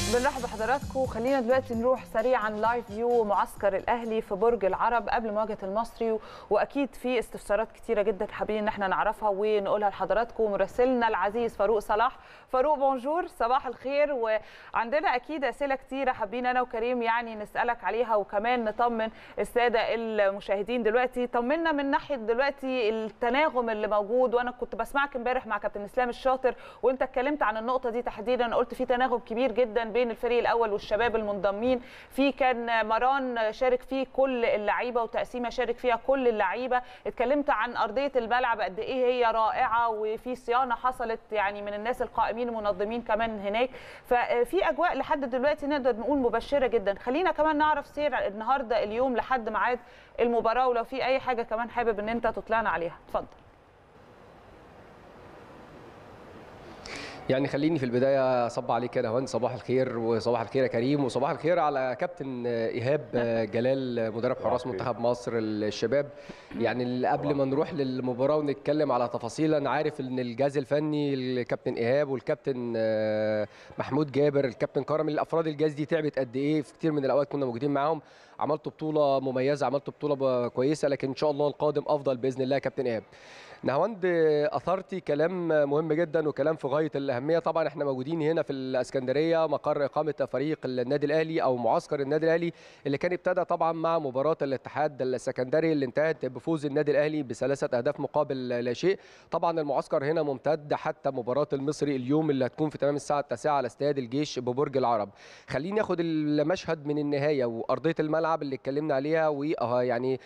بنرحب بحضراتكم خلينا دلوقتي نروح سريعا لايف فيو معسكر الاهلي في برج العرب قبل مواجهه المصري واكيد في استفسارات كتيره جدا حابين ان احنا نعرفها ونقولها لحضراتكم مراسلنا العزيز فاروق صلاح فاروق بونجور صباح الخير وعندنا اكيد اسئله كتيره حابين انا وكريم يعني نسالك عليها وكمان نطمن الساده المشاهدين دلوقتي طمنا من ناحيه دلوقتي التناغم اللي موجود وانا كنت بسمعك امبارح مع كابتن اسلام الشاطر وانت اتكلمت عن النقطه دي تحديدا قلت في تناغم كبير جدا بين الفريق الاول والشباب المنضمين في كان مران شارك فيه كل اللعيبه وتقسيمه شارك فيها كل اللعيبه اتكلمت عن ارضيه الملعب قد ايه هي رائعه وفي صيانه حصلت يعني من الناس القائمين المنظمين كمان هناك ففي اجواء لحد دلوقتي نقدر نقول مبشره جدا خلينا كمان نعرف سير النهارده اليوم لحد ميعاد المباراه ولو في اي حاجه كمان حابب ان انت تطلعنا عليها اتفضل يعني خليني في البدايه اصب عليك كده هوان صباح الخير وصباح الخير يا كريم وصباح الخير على كابتن ايهاب جلال مدرب حراس منتخب مصر الشباب يعني اللي قبل ما نروح للمباراه ونتكلم على تفاصيل انا عارف ان الجهاز الفني الكابتن ايهاب والكابتن محمود جابر الكابتن كرم الافراد الجهاز دي تعبت قد ايه في كتير من الاوقات كنا موجودين معاهم عملتوا بطوله مميزه عملتوا بطوله كويسه لكن ان شاء الله القادم افضل باذن الله يا كابتن ايهاب نهاوند اثرتي كلام مهم جدا وكلام في غايه الاهميه طبعا احنا موجودين هنا في الاسكندريه مقر اقامه فريق النادي الاهلي او معسكر النادي الاهلي اللي كان ابتدى طبعا مع مباراه الاتحاد السكندري اللي انتهت بفوز النادي الاهلي بثلاثه اهداف مقابل لا شيء طبعا المعسكر هنا ممتد حتى مباراه المصري اليوم اللي هتكون في تمام الساعه 9 على استاد الجيش ببرج العرب خليني اخد المشهد من النهايه وارضيه الملعب اللي اتكلمنا عليها ويعني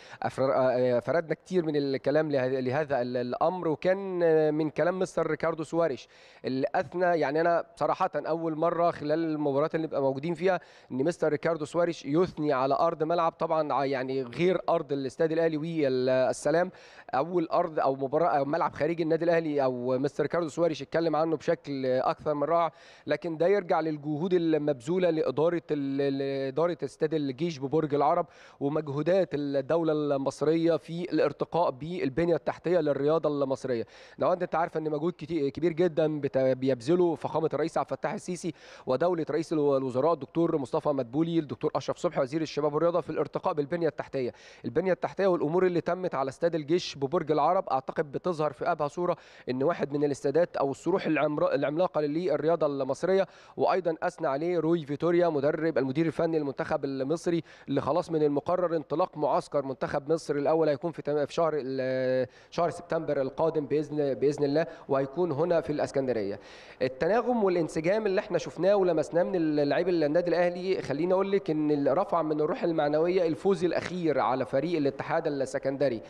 فردنا كتير من الكلام لهذا الامر وكان من كلام مستر ريكاردو سواريش اللي اثنى يعني انا صراحه اول مره خلال المباريات اللي نبقى موجودين فيها ان مستر ريكاردو سواريش يثني على ارض ملعب طبعا يعني غير ارض الاستاد الاهلي والسلام اول ارض او مباراه او ملعب خارجي النادي الاهلي او مستر ريكاردو سواريش اتكلم عنه بشكل اكثر من رائع لكن ده يرجع للجهود المبذوله لاداره اداره استاد الجيش ببرج العرب ومجهودات الدوله المصريه في الارتقاء بالبنيه التحتيه للرياضه المصريه لو انت عارف ان مجهود كبير جدا بيبذله فخامه الرئيس عبد الفتاح السيسي ودوله رئيس الوزراء الدكتور مصطفى مدبولي الدكتور اشرف صبحي وزير الشباب والرياضه في الارتقاء بالبنيه التحتيه البنيه التحتيه والامور اللي تمت على استاد الجيش ببرج العرب اعتقد بتظهر في ابهى صوره ان واحد من الاستادات او الصروح العملاقه للرياضه المصريه وايضا اثنى عليه روي فيتوريا مدرب المدير الفني للمنتخب المصري اللي خلاص من المقرر انطلاق معسكر منتخب مصر الاول هيكون في شهر شهر سبتمبر القادم باذن باذن الله وهيكون هنا في الاسكندريه التناغم والانسجام اللي احنا شفناه ولمسناه من لعيب النادي الاهلي خليني اقول لك ان رفع من الروح المعنويه الفوز الاخير على فريق الاتحاد السكندري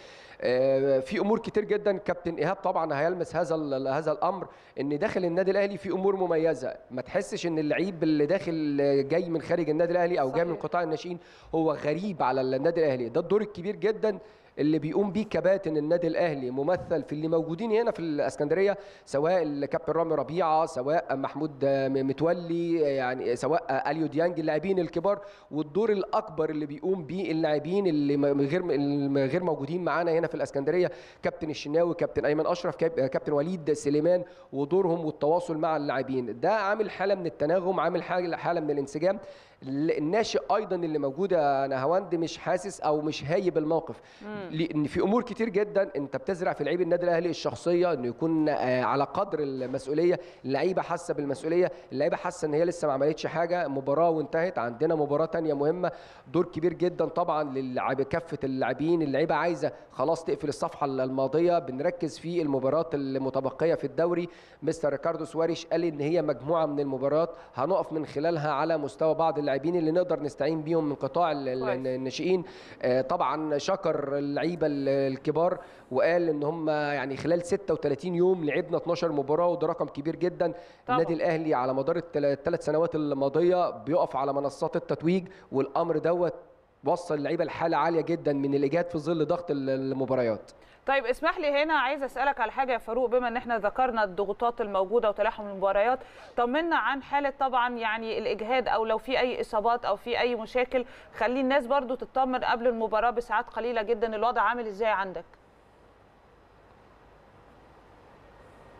في امور كتير جدا كابتن ايهاب طبعا هيلمس هذا هذا الامر ان داخل النادي الاهلي في امور مميزه ما تحسش ان اللعيب اللي داخل جاي من خارج النادي الاهلي او جاي من قطاع الناشئين هو غريب على النادي الاهلي ده الدور الكبير جدا اللي بيقوم بيه كباتن النادي الاهلي ممثل في اللي موجودين هنا في الاسكندريه سواء الكابتن رامي ربيعه سواء محمود متولي يعني سواء اليو ديانج اللاعبين الكبار والدور الاكبر اللي بيقوم بيه اللاعبين اللي غير غير موجودين معانا هنا في الاسكندريه كابتن الشناوي كابتن ايمن اشرف كابتن وليد سليمان ودورهم والتواصل مع اللاعبين ده عامل حاله من التناغم عامل حاله من الانسجام الناشئ ايضا اللي موجود يا نهاوند مش حاسس او مش هايب الموقف لان في امور كتير جدا انت بتزرع في لعيب النادي الاهلي الشخصيه انه يكون على قدر المسؤوليه اللعيبه حاسه بالمسؤوليه اللعيبه حاسه ان هي لسه ما عملتش حاجه مباراه وانتهت عندنا مباراه ثانيه مهمه دور كبير جدا طبعا للعب كافه اللاعبين اللعيبه عايزه خلاص تقفل الصفحه الماضيه بنركز في المباريات المتبقيه في الدوري مستر ريكاردو سواريش قال ان هي مجموعه من المباريات هنقف من خلالها على مستوى بعض اللاعبين اللي نقدر نستعين بيهم من قطاع الناشئين طبعا شكر اللعيبه الكبار وقال ان هم يعني خلال 36 يوم لعبنا 12 مباراه وده رقم كبير جدا طبعا. النادي الاهلي على مدار الثلاث سنوات الماضيه بيقف على منصات التتويج والامر دوت وصل اللعيبه لحاله عاليه جدا من الايجاد في ظل ضغط المباريات طيب اسمح لي هنا عايز اسالك على حاجه يا فاروق بما ان احنا ذكرنا الضغوطات الموجوده وتلاحم المباريات طمنا عن حاله طبعا يعني الاجهاد او لو في اي اصابات او في اي مشاكل خلي الناس برضو تطمن قبل المباراه بساعات قليله جدا الوضع عامل ازاي عندك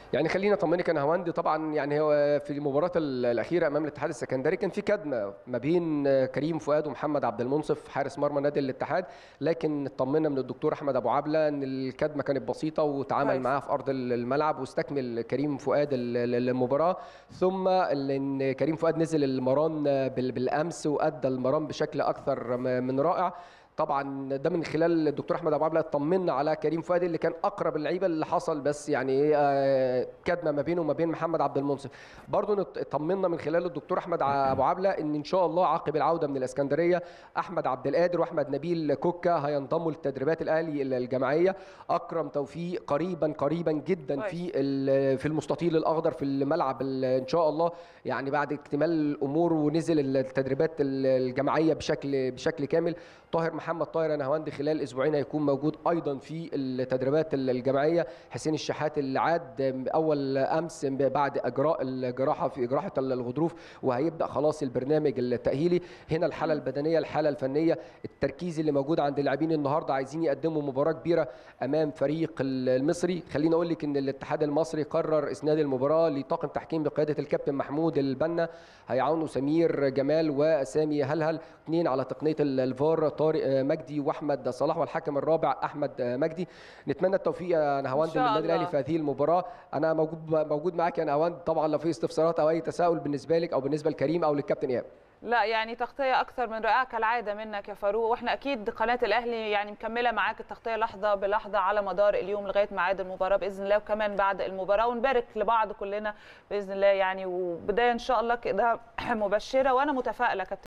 يعني خلينا اطمنك يا نهاوند طبعا يعني هو في المباراه الاخيره امام الاتحاد السكندري كان في كدمه ما بين كريم فؤاد ومحمد عبد المنصف حارس مرمى نادي الاتحاد لكن اطمنا من الدكتور احمد ابو عبله ان الكدمه كانت بسيطه وتعامل معاها في ارض الملعب واستكمل كريم فؤاد المباراه ثم ان كريم فؤاد نزل المران بالامس وادى المران بشكل اكثر من رائع طبعا ده من خلال الدكتور احمد ابو عبله اطمنا على كريم فؤاد اللي كان اقرب اللعيبه اللي حصل بس يعني كدمه ما بينه وما بين محمد عبد المنصف برضه اطمنا من خلال الدكتور احمد ابو عبله ان ان شاء الله عقب العوده من الاسكندريه احمد عبد القادر واحمد نبيل كوكا هينضموا للتدريبات الاهلي الجماعيه اكرم توفيق قريبا قريبا جدا في في المستطيل الاخضر في الملعب ان شاء الله يعني بعد اكتمال الامور ونزل التدريبات الجماعيه بشكل بشكل كامل طاهر محمد طاهر نهواند خلال اسبوعين هيكون موجود ايضا في التدريبات الجماعيه حسين الشحات اللي عاد اول امس بعد اجراء الجراحه في جراحه الغضروف وهيبدا خلاص البرنامج التاهيلي هنا الحاله البدنيه الحاله الفنيه التركيز اللي موجود عند اللاعبين النهارده عايزين يقدموا مباراه كبيره امام فريق المصري خليني اقول لك ان الاتحاد المصري قرر اسناد المباراه لطاقم تحكيم بقياده الكابتن محمود البنا هيعاونوا سمير جمال وسامي هلهل اثنين على تقنيه الفار طارق مجدي واحمد صلاح والحكم الرابع احمد مجدي نتمنى التوفيق يا نهاوند للنادي الاهلي في هذه المباراه انا موجود موجود معاك يا نهاوند طبعا لو في استفسارات او اي تساؤل بالنسبه لك او بالنسبه لكريم او للكابتن ايهاب لا يعني تغطيه اكثر من رائعه كالعاده منك يا فاروق واحنا اكيد قناه الاهلي يعني مكمله معاك التغطيه لحظه بلحظه على مدار اليوم لغايه ميعاد المباراه باذن الله وكمان بعد المباراه ونبارك لبعض كلنا باذن الله يعني وبدايه ان شاء الله كده مبشره وانا متفائله كابتن